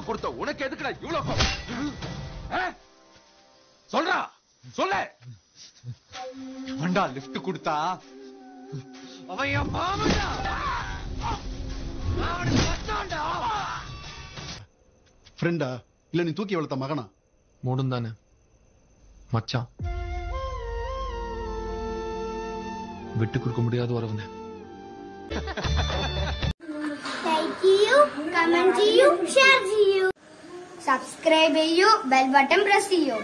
கொடுத்த உனக்கு எதுக்குடா இவ்வளவு கோவம்? ஆ? சொல்றா சொல்ல வண்டா லிஃப்ட் கொடுத்தா அவன் என் மாமன்டா அவனுக்கு மச்சான்டா ஃப்ரெண்டா இல்ல நீ தூக்கி வளர்த்த மகனா மூடும் தானே மச்சான் விட்டு கொடுக்க முடியாத உறவுனே ലൈക്ക് ചെയ്യൂ കമന്റ് ചെയ്യൂ ഷെയർ ചെയ്യൂ സബ്സ്ക്രൈബ് ചെയ്യൂ ബെൽ ബട്ടൺ പ്രസ് ചെയ്യൂ